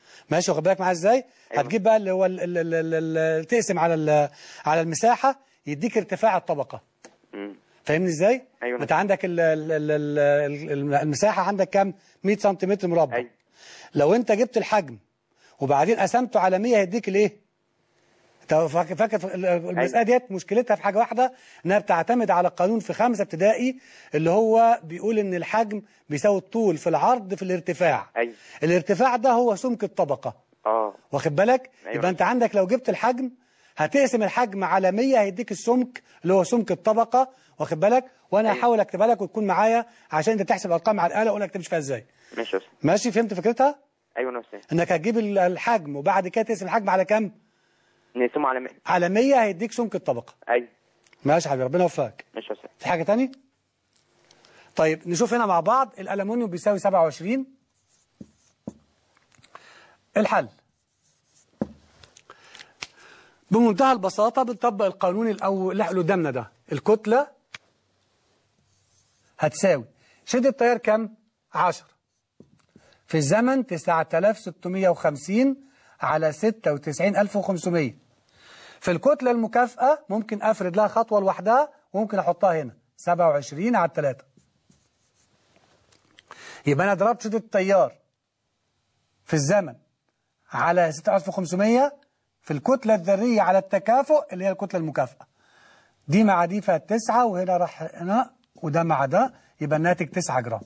ماشي واخد بالك معايا ازاي أيوة. هتجيب بقى اللي هو ال- ال- ال- ال- ال- تقسم على ال- على المساحه يديك ارتفاع الطبقه مم. فاهمني ازاي أيوة. انت عندك ال- ال- ال- ال- ال- المساحه عندك كام 100 سنتيمتر مربع أيوة. لو انت جبت الحجم وبعدين قسمته على 100 هيديك الايه انت فاكر فاكر في ال- المساله ديت مشكلتها في حاجه واحده انها بتعتمد على قانون في خمسه ابتدائي اللي هو بيقول ان الحجم بيساوي الطول في العرض في الارتفاع أيوة. الارتفاع ده هو سمك الطبقه اه واخد بالك أيوة. يبقى انت عندك لو جبت الحجم هتقسم الحجم على 100 هيديك السمك اللي هو سمك الطبقه واخد بالك وانا أيوة. هحاول اكتبها لك وتكون معايا عشان انت تحسب ارقام على الاله اقول لك تمشي فيها ازاي ماشي يا أستاذ ماشي فهمت فكرتها أيوة أنا أستاذ انك هتجيب ال- الحجم وبعد كده تقسم الحجم على كام نقسمه على 100 على 100 هيديك سمك الطبقه أيوة ماشي يا حبيبي ربنا يوفقك ماشي يا أستاذ في حاجه تاني طيب نشوف هنا مع بعض الالومنيوم بيساوي 27 الحل بمنتهى البساطة بنطبق القانون الأول اللي قدامنا ده الكتلة هتساوي شدة التيار كام؟ 10 في الزمن 9650 على 96500 في الكتلة المكافأة ممكن أفرد لها خطوة لوحدها وممكن أحطها هنا 27 على 3 يبقى أنا ضربت شدة التيار في الزمن على 6500 في الكتلة الذرية على التكافؤ اللي هي الكتلة المكافأة دي مع دي فيها 9 وهنا راح هنا وده مع ده يبقى الناتج 9 جرام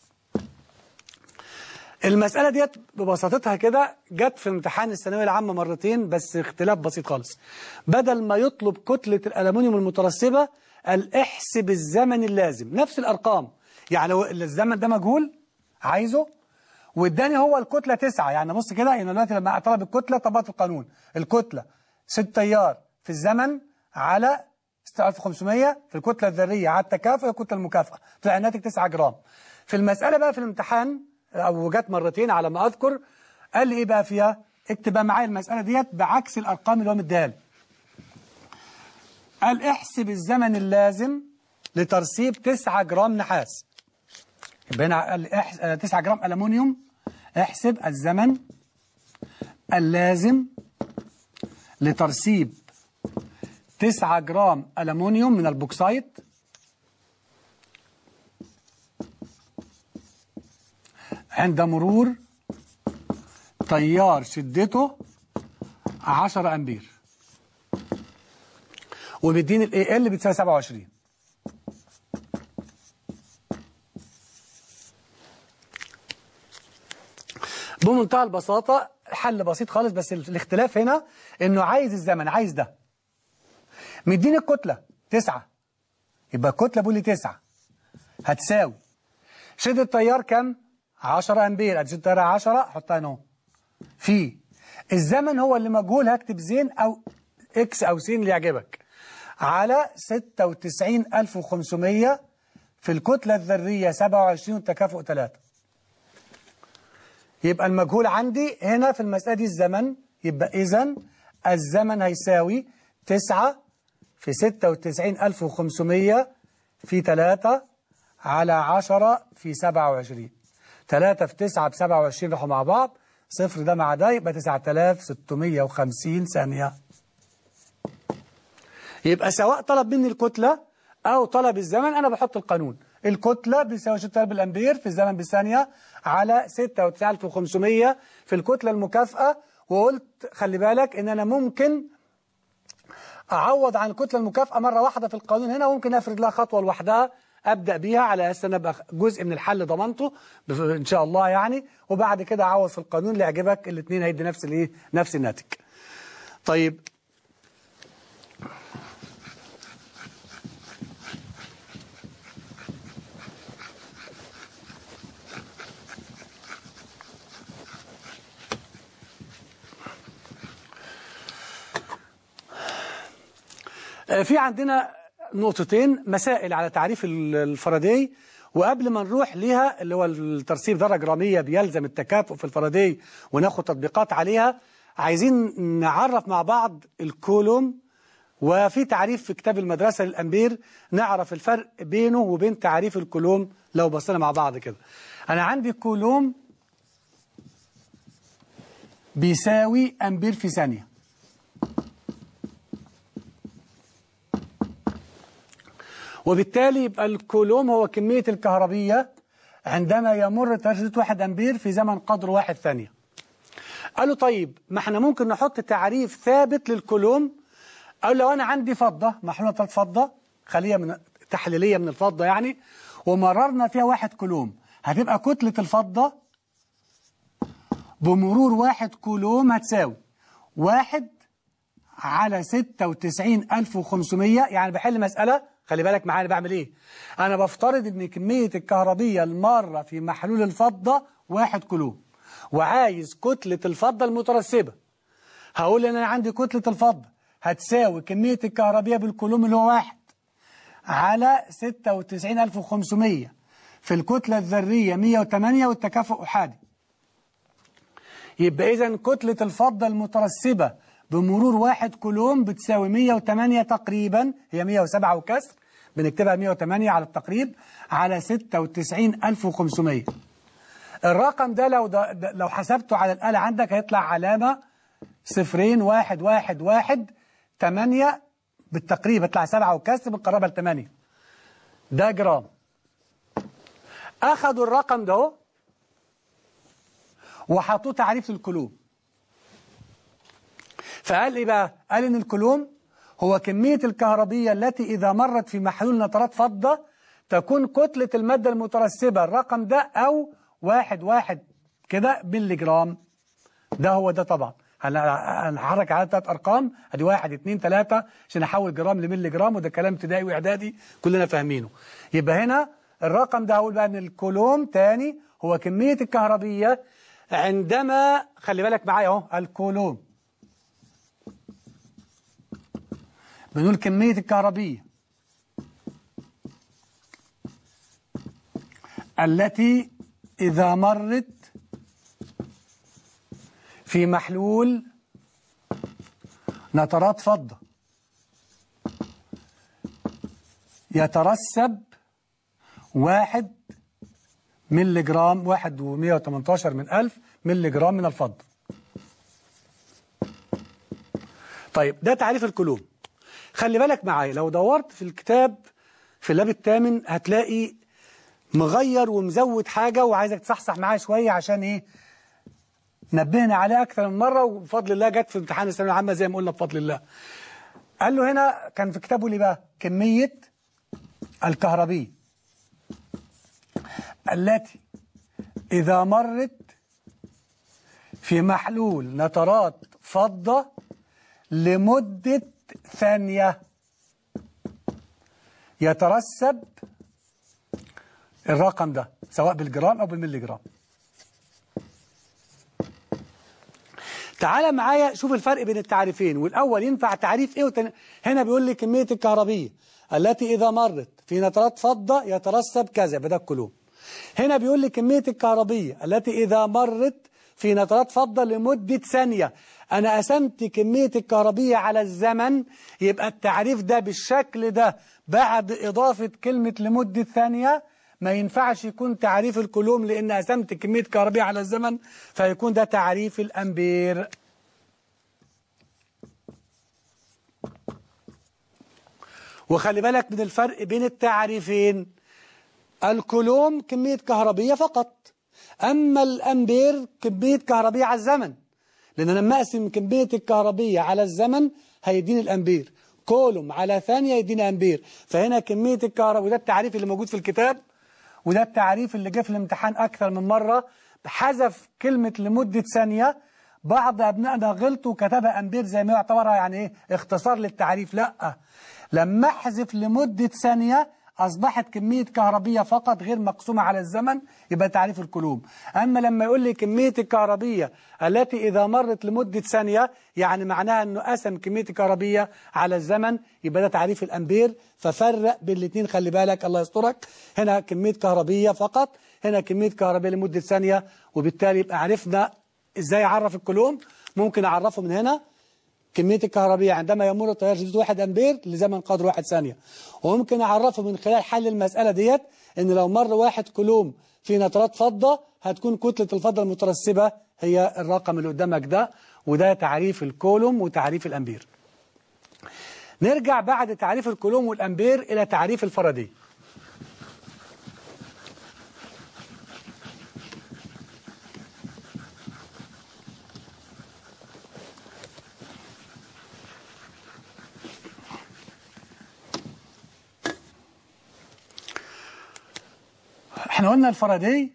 المسألة ديت ببساطتها كده جت في امتحان الثانوية العامة مرتين بس اختلاف بسيط خالص بدل ما يطلب كتلة الألمنيوم المترسبة قال احسب الزمن اللازم نفس الأرقام يعني لو الزمن ده مجهول عايزه واداني هو الكتلة تسعة يعني بص كده يعني دلوقتي لما طلب الكتلة طبقت القانون الكتلة ست تيار في الزمن على 6500 في الكتلة الذرية على التكافؤ الكتلة المكافأة طلع الناتج 9 جرام في المسألة بقى في الامتحان أو جت مرتين على ما أذكر قال لي إيه بقى فيها اكتب بقى معايا المسألة ديت بعكس الأرقام اللي هو مديها لي قال احسب الزمن اللازم لترسيب 9 جرام نحاس يبقى هنا قال لي احس... 9 جرام ألمونيوم احسب الزمن اللازم لترسيب 9 جرام ألمونيوم من البوكسايت عند مرور تيار شدته 10 أمبير وبيديني الاي ال بتساوي 27 بمنتهى البساطة حل بسيط خالص بس الاختلاف هنا انه عايز الزمن عايز ده مديني الكتلة تسعة يبقى الكتلة بيقول لي تسعة هتساوي شدة التيار كام 10 امبير ادي شدة التيار 10 احطها هنا اهو في الزمن هو اللي مجهول هكتب زين او اكس او سين اللي يعجبك على 96500 في الكتلة الذرية 27 والتكافؤ 3 يبقى المجهول عندي هنا في المسألة دي الزمن يبقى إذا الزمن هيساوي 9 في 96500 في 3 على 10 في 27 3 في 9 ب 27 راحوا مع بعض صفر ده مع ده يبقى 9650 ثانية يبقى سواء طلب مني الكتلة أو طلب الزمن أنا بحط القانون الكتلة بيساوي 6000 بالأمبير في الزمن بالثانية على 69500 في الكتلة المكافأة وقلت خلي بالك إن أنا ممكن أعوض عن الكتلة المكافأة مرة واحدة في القانون هنا وممكن أفرد لها خطوة لوحدها أبدأ بيها على أساس أن أبقى جزء من الحل ضمنته إن شاء الله يعني وبعد كده أعوض في القانون اللي يعجبك الاثنين هيدي نفس الإيه نفس الناتج طيب في عندنا نقطتين مسائل على تعريف الفرادي وقبل ما نروح ليها اللي هو الترسيب ذره جراميه بيلزم التكافؤ في الفرادي وناخد تطبيقات عليها عايزين نعرف مع بعض الكولوم وفي تعريف في كتاب المدرسة للأمبير نعرف الفرق بينه وبين تعريف الكولوم لو بصينا مع بعض كده أنا عندي كولوم بيساوي أمبير في ثانية وبالتالي يبقى الكولوم هو كمية الكهربية عندما يمر تردد واحد أمبير في زمن قدر واحد ثانية قالوا طيب ما احنا ممكن نحط تعريف ثابت للكولوم أو لو أنا عندي فضة محلولة فضة خلية من تحليلية من الفضة يعني ومررنا فيها واحد كولوم هتبقى كتلة الفضة بمرور واحد كولوم هتساوي واحد على ستة وتسعين ألف وخمسمية يعني بحل مسألة خلي بالك معايا بعمل ايه انا بفترض ان كمية الكهربية المارة في محلول الفضة واحد كولوم وعايز كتلة الفضة المترسبة هقول ان انا عندي كتلة الفضة هتساوي كمية الكهربية بالكولوم اللي هو واحد على 96500 في الكتلة الذرية 108 والتكافؤ أحادي يبقى إذا كتلة الفضة المترسبة بمرور واحد كولوم بتساوي 108 تقريبا هي 107 وكسر بنكتبها 108 على التقريب على 96500 الرقم ده لو ده ده لو حسبته على الآلة عندك هيطلع علامة صفرين واحد واحد واحد تمانية بالتقريب يطلع سبعة وكسر بالقرابة لثمانية ده جرام أخذوا الرقم ده وحطوه تعريف الكلوم فقال إيه بقى؟ قال إن الكلوم هو كمية الكهربية التي إذا مرت في محلول نترات فضة تكون كتلة المادة المترسبة الرقم ده أو واحد واحد كده ملي جرام ده هو ده طبعا هنحرك على ثلاث ارقام ادي واحد اثنين ثلاثة عشان احول جرام لملي جرام وده كلام ابتدائي واعدادي كلنا فاهمينه يبقى هنا الرقم ده هقول بقى ان الكولوم تاني هو كمية الكهربية عندما خلي بالك معايا اهو الكولوم بنقول كمية الكهربية التي إذا مرت في محلول نترات فضة يترسب واحد ملي جرام واحد ومية وتمنتاشر من ألف ملي جرام من الفضة طيب ده تعريف الكلوم خلي بالك معايا لو دورت في الكتاب في اللاب الثامن هتلاقي مغير ومزود حاجة وعايزك تصحصح معايا شوية عشان ايه نبهنا عليه أكثر من مرة وبفضل الله جت في امتحان الثانوية العامة زي ما قلنا بفضل الله قال له هنا كان في كتابه ليه بقى كمية الكهربية التي إذا مرت في محلول نترات فضة لمدة ثانية يترسب الرقم ده سواء بالجرام أو بالملي جرام تعالى معايا شوف الفرق بين التعريفين والأول ينفع تعريف إيه وتن... هنا بيقول لي كمية الكهربية التي إذا مرت في نترات فضة يترسب كذا بدا الكلوم هنا بيقول لي كمية الكهربية التي إذا مرت في نترات فضة لمدة ثانية أنا قسمت كمية الكهربية على الزمن يبقى التعريف ده بالشكل ده بعد إضافة كلمة لمدة ثانية ما ينفعش يكون تعريف الكلوم لأن قسمت كمية كهربية على الزمن فيكون ده تعريف الأمبير وخلي بالك من الفرق بين التعريفين الكلوم كمية كهربية فقط أما الأمبير كمية كهربية على الزمن لأن أنا لما أقسم كمية الكهربية على الزمن هيديني الأمبير كولوم على ثانية يديني أمبير فهنا كمية الكهرباء وده التعريف اللي موجود في الكتاب وده التعريف اللي جه في الامتحان أكثر من مرة حذف كلمة لمدة ثانية بعض أبنائنا غلطوا وكتبها أمبير زي ما يعتبرها يعني إيه اختصار للتعريف لا لما أحذف لمدة ثانية أصبحت كمية كهربية فقط غير مقسومة على الزمن يبقى تعريف الكلوم أما لما يقول لي كمية الكهربية التي إذا مرت لمدة ثانية يعني معناها أنه قسم كمية الكهربية على الزمن يبقى ده تعريف الأمبير ففرق بين الاثنين خلي بالك الله يسترك هنا كمية كهربية فقط هنا كمية كهربية لمدة ثانية وبالتالي يبقى عرفنا إزاي أعرف الكلوم ممكن أعرفه من هنا كمية الكهربية عندما يمر التيار شديد 1 أمبير لزمن قدر 1 ثانية وممكن أعرفه من خلال حل المسألة ديت إن لو مر واحد كولوم في نترات فضة هتكون كتلة الفضة المترسبة هي الرقم اللي قدامك ده وده تعريف الكولوم وتعريف الأمبير نرجع بعد تعريف الكولوم والأمبير إلى تعريف الفرادي احنا قلنا الفرادي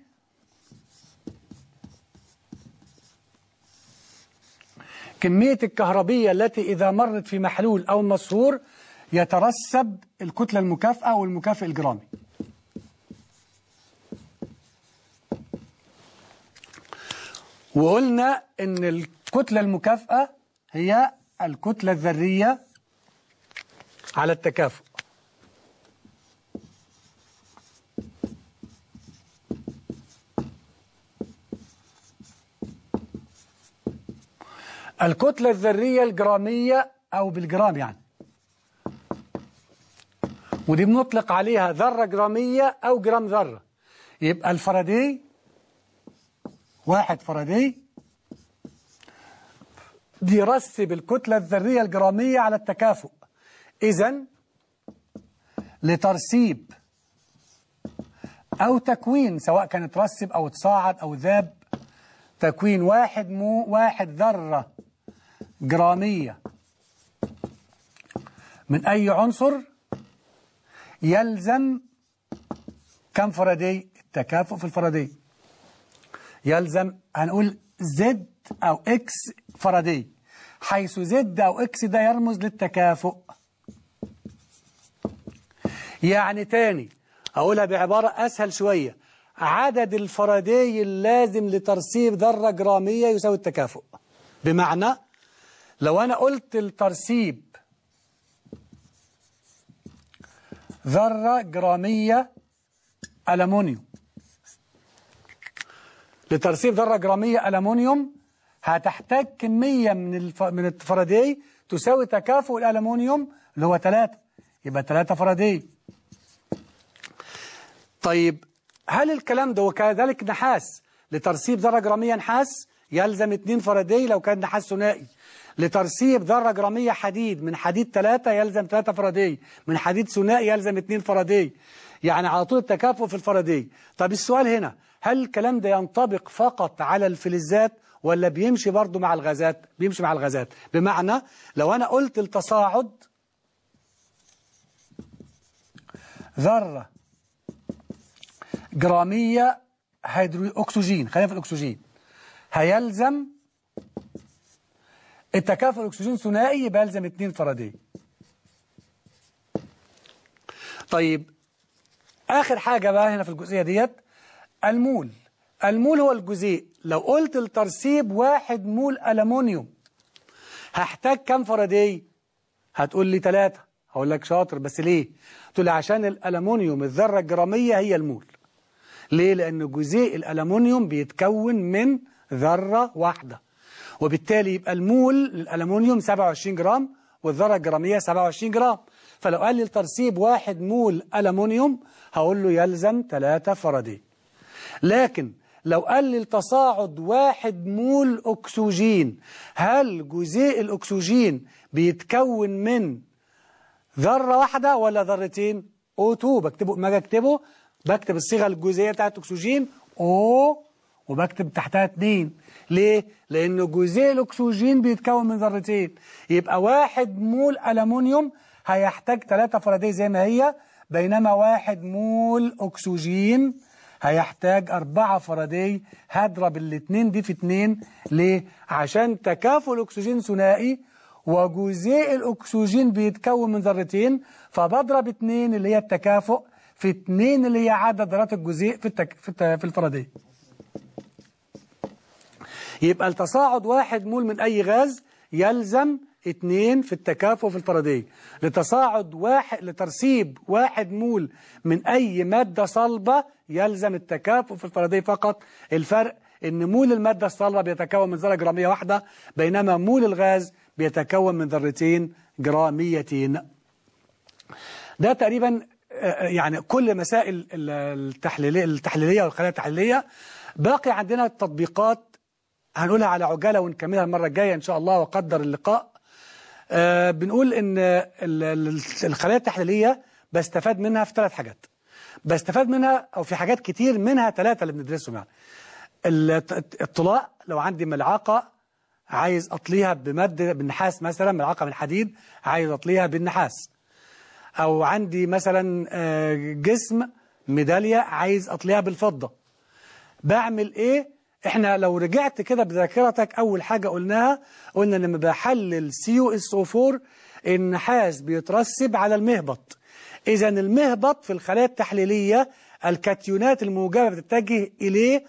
كمية الكهربية التي إذا مرت في محلول أو مسهور يترسب الكتلة المكافئة والمكافئ الجرامي وقلنا إن الكتلة المكافئة هي الكتلة الذرية على التكافؤ الكتلة الذرية الجرامية أو بالجرام يعني ودي بنطلق عليها ذرة جرامية أو جرام ذرة يبقى الفرادي واحد فرادي بيرسب الكتلة الذرية الجرامية على التكافؤ إذا لترسيب أو تكوين سواء كان ترسب أو تصاعد أو ذاب تكوين واحد مو واحد ذرة جرامية من أي عنصر يلزم كم فردي التكافؤ في الفردي يلزم هنقول زد أو إكس فردي حيث زد أو إكس ده يرمز للتكافؤ يعني تاني أقولها بعبارة أسهل شوية عدد الفرادي اللازم لترسيب ذرة جرامية يساوي التكافؤ بمعنى لو أنا قلت الترسيب ذرة جرامية ألمونيوم لترسيب ذرة جرامية ألمونيوم هتحتاج كمية من الف... من الفرادي تساوي تكافؤ الألمونيوم اللي هو 3 يبقى 3 فرادي طيب هل الكلام ده وكذلك نحاس لترسيب ذرة جرامية نحاس يلزم 2 فرادي لو كان نحاس ثنائي لترسيب ذرة جرامية حديد من حديد 3 يلزم 3 فرادي من حديد ثنائي يلزم 2 فرادي يعني على طول التكافؤ في الفرادي طب السؤال هنا هل الكلام ده ينطبق فقط على الفلزات ولا بيمشي برضو مع الغازات بيمشي مع الغازات بمعنى لو أنا قلت التصاعد ذرة جرامية هيدرو أكسجين خلينا في الأكسجين هيلزم التكافؤ الأكسجين ثنائي يبقى يلزم 2 فرادي طيب آخر حاجة بقى هنا في الجزئية ديت المول المول هو الجزيء لو قلت الترسيب واحد مول ألمونيوم هحتاج كم فرادي هتقول لي ثلاثة هقول لك شاطر بس ليه تقول لي عشان الألمونيوم الذرة الجرامية هي المول ليه لأن جزيء الألمونيوم بيتكون من ذرة واحدة وبالتالي يبقى المول للألمونيوم 27 جرام والذرة الجرامية 27 جرام فلو قال لي الترسيب واحد مول ألمونيوم هقول له يلزم 3 فرادي لكن لو قال لي التصاعد واحد مول أكسجين هل جزيء الأكسجين بيتكون من ذرة واحدة ولا ذرتين O2 بكتبه ما اكتبه بكتب الصيغة الجزيئية بتاعت أكسجين O وبكتب تحتها 2 ليه؟ لأنه جزيء الأكسجين بيتكون من ذرتين يبقى واحد مول ألمونيوم هيحتاج 3 فرادي زي ما هي بينما واحد مول أكسجين هيحتاج أربعة فرادي هضرب الاثنين دي في اتنين ليه؟ عشان تكافؤ الأكسجين ثنائي وجزيء الأكسجين بيتكون من ذرتين فبضرب اتنين اللي هي التكافؤ في اتنين اللي هي عدد ذرات الجزيء في التك... في, الت... في الفرادية يبقى التصاعد واحد مول من أي غاز يلزم اتنين في التكافؤ في الفرادية لتصاعد واحد لترسيب واحد مول من أي مادة صلبة يلزم التكافؤ في الفرادية فقط الفرق ان مول المادة الصلبة بيتكون من ذرة جرامية واحدة بينما مول الغاز بيتكون من ذرتين جراميتين ده تقريبا آه، يعني كل مسائل ال- التحليلية التحليلية والخلايا التحليلية باقي عندنا التطبيقات هنقولها على عجالة ونكملها المرة الجاية إن شاء الله وقدر اللقاء آه، بنقول إن ال- ال- الخلايا التحليلية بستفاد منها في ثلاث حاجات بستفاد منها أو في حاجات كتير منها ثلاثة اللي بندرسهم يعني الت- الطلاء لو عندي ملعقة عايز أطليها بمادة بالنحاس مثلا ملعقة من حديد عايز أطليها بالنحاس أو عندي مثلا آه، جسم ميدالية عايز أطليها بالفضة بعمل إيه؟ إحنا لو رجعت كده بذاكرتك أول حاجة قلناها قلنا لما بحلل سيو اس او 4 النحاس بيترسب على المهبط إذا المهبط في الخلايا التحليلية الكاتيونات الموجبة بتتجه إليه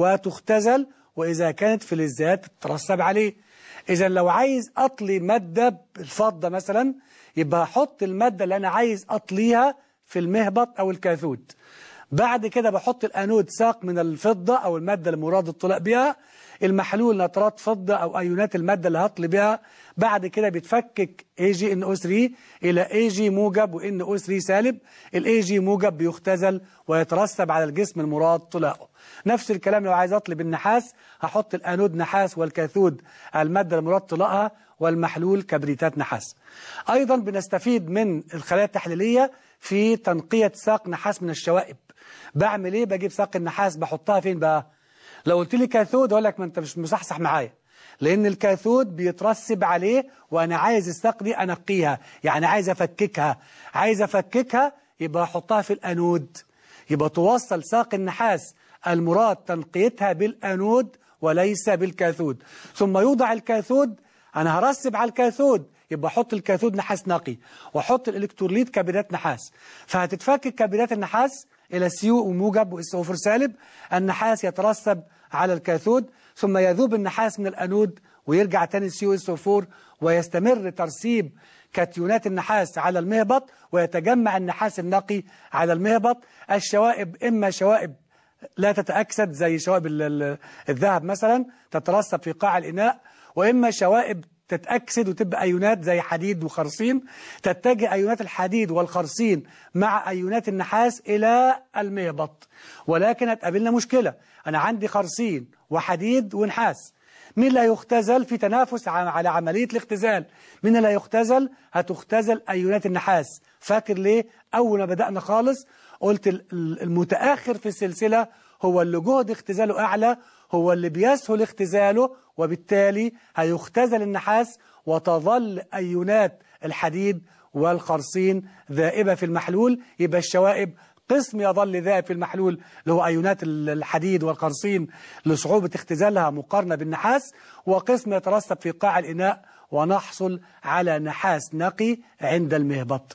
وتختزل وإذا كانت فلزات تترسب عليه إذا لو عايز أطلي مادة بالفضة مثلا يبقى أحط المادة اللي أنا عايز أطليها في المهبط أو الكاثود بعد كده بحط الانود ساق من الفضة او المادة المراد الطلاء بها المحلول نترات فضة او ايونات المادة اللي هطلي بها بعد كده بيتفكك اي جي ان او 3 الى اي جي موجب وان او 3 سالب الاي جي موجب بيختزل ويترسب على الجسم المراد طلاؤه نفس الكلام لو عايز اطلب النحاس هحط الانود نحاس والكاثود المادة المراد طلاءها والمحلول كبريتات نحاس ايضا بنستفيد من الخلايا التحليلية في تنقية ساق نحاس من الشوائب بعمل ايه بجيب ساق النحاس بحطها فين بقى لو قلت لي كاثود اقول لك ما انت مش مصحصح معايا لان الكاثود بيترسب عليه وانا عايز الساق دي انقيها يعني عايز افككها عايز افككها يبقى احطها في الانود يبقى توصل ساق النحاس المراد تنقيتها بالانود وليس بالكاثود ثم يوضع الكاثود انا هرسب على الكاثود يبقى احط الكاثود نحاس نقي واحط الالكتروليت كبريتات نحاس فهتتفكك كبريتات النحاس الى سيو وموجب واس او سالب النحاس يترسب على الكاثود ثم يذوب النحاس من الانود ويرجع تاني سيو اس او 4 ويستمر ترسيب كاتيونات النحاس على المهبط ويتجمع النحاس النقي على المهبط الشوائب اما شوائب لا تتأكسد زي شوائب ال- ال- الذهب مثلا تترسب في قاع الإناء وإما شوائب تتأكسد وتبقى أيونات زي حديد وخرسين تتجه أيونات الحديد والخرسين مع أيونات النحاس إلى المهبط ولكن هتقابلنا مشكلة أنا عندي خرسين وحديد ونحاس مين اللي هيختزل في تنافس ع- على عملية الاختزال مين اللي هيختزل هتختزل أيونات النحاس فاكر ليه أول ما بدأنا خالص قلت ال- ال- المتأخر في السلسلة هو اللي جهد اختزاله أعلى هو اللي بيسهل اختزاله وبالتالي هيختزل النحاس وتظل أيونات الحديد والخرسين ذائبة في المحلول يبقى الشوائب قسم يظل ذائب في المحلول اللي هو أيونات ال- الحديد والخرسين لصعوبة اختزالها مقارنة بالنحاس وقسم يترسب في قاع الإناء ونحصل على نحاس نقي عند المهبط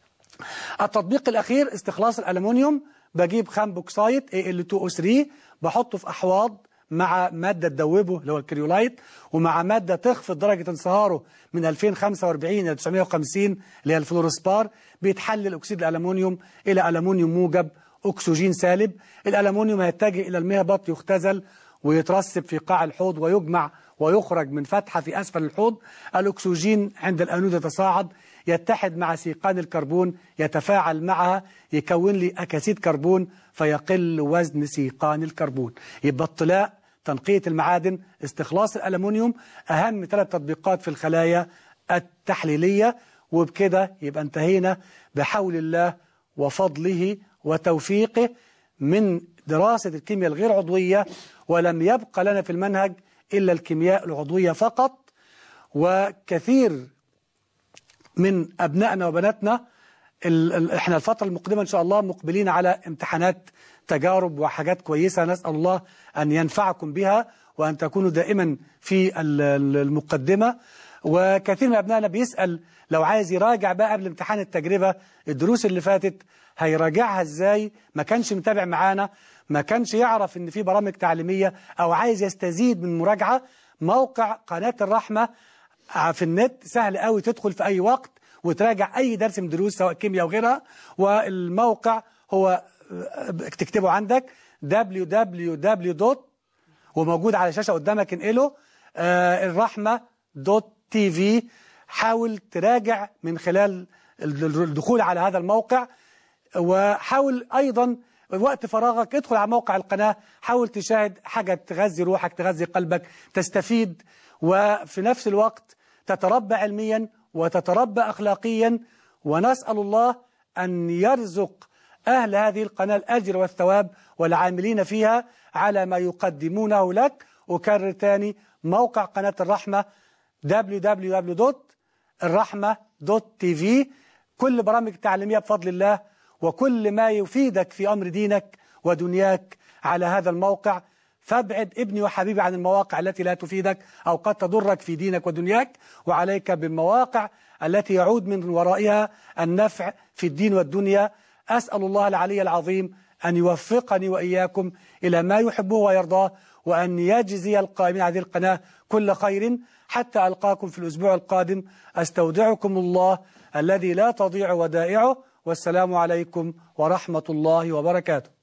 التطبيق الأخير استخلاص الألمنيوم بجيب خام بوكسايت Al2O3 بحطه في أحواض مع مادة تدوبه اللي هو الكريولايت ومع مادة تخفض درجة انصهاره من 2045 إلى 950 اللي هي الفلورسبار بيتحلل أكسيد الألمنيوم إلى ألمنيوم موجب أكسجين سالب الألمنيوم هيتجه إلى المهبط يختزل ويترسب في قاع الحوض ويجمع ويخرج من فتحة في أسفل الحوض الأكسجين عند الأنود يتصاعد يتحد مع سيقان الكربون يتفاعل معها يكون لي أكاسيد كربون فيقل وزن سيقان الكربون يبقى الطلاء تنقية المعادن استخلاص الألمنيوم أهم ثلاث تطبيقات في الخلايا التحليلية وبكده يبقى انتهينا بحول الله وفضله وتوفيقه من دراسة الكيمياء الغير عضوية ولم يبقى لنا في المنهج إلا الكيمياء العضوية فقط وكثير من أبنائنا وبناتنا ال ال احنا الفترة المقدمة إن شاء الله مقبلين على امتحانات تجارب وحاجات كويسة نسأل الله أن ينفعكم بها وأن تكونوا دائما في ال- ال- المقدمة وكثير من أبنائنا بيسأل لو عايز يراجع بقى قبل امتحان التجربة الدروس اللي فاتت هيراجعها ازاي ما كانش متابع معانا ما كانش يعرف ان في برامج تعليمية او عايز يستزيد من مراجعة موقع قناة الرحمة في النت سهل قوي تدخل في أي وقت وتراجع أي درس من دروس سواء كيمياء وغيرها والموقع هو تكتبه عندك www. وموجود على الشاشة قدامك انقله آه، الرحمة دوت تي في حاول تراجع من خلال الدخول على هذا الموقع وحاول أيضا وقت فراغك ادخل على موقع القناة حاول تشاهد حاجة تغذي روحك تغذي قلبك تستفيد وفي نفس الوقت تتربى علميا وتتربى أخلاقيا ونسأل الله أن يرزق أهل هذه القناة الأجر والثواب والعاملين فيها على ما يقدمونه لك أكرر تاني موقع قناة الرحمة www.الرحمة.tv كل برامج تعليمية بفضل الله وكل ما يفيدك في أمر دينك ودنياك على هذا الموقع فابعد ابني وحبيبي عن المواقع التي لا تفيدك أو قد تضرك في دينك ودنياك وعليك بالمواقع التي يعود من ورائها النفع في الدين والدنيا أسأل الله العلي العظيم أن يوفقني وإياكم إلى ما يحبه ويرضاه وأن يجزي القائمين على هذه القناة كل خير حتى ألقاكم في الأسبوع القادم أستودعكم الله الذي لا تضيع ودائعه والسلام عليكم ورحمة الله وبركاته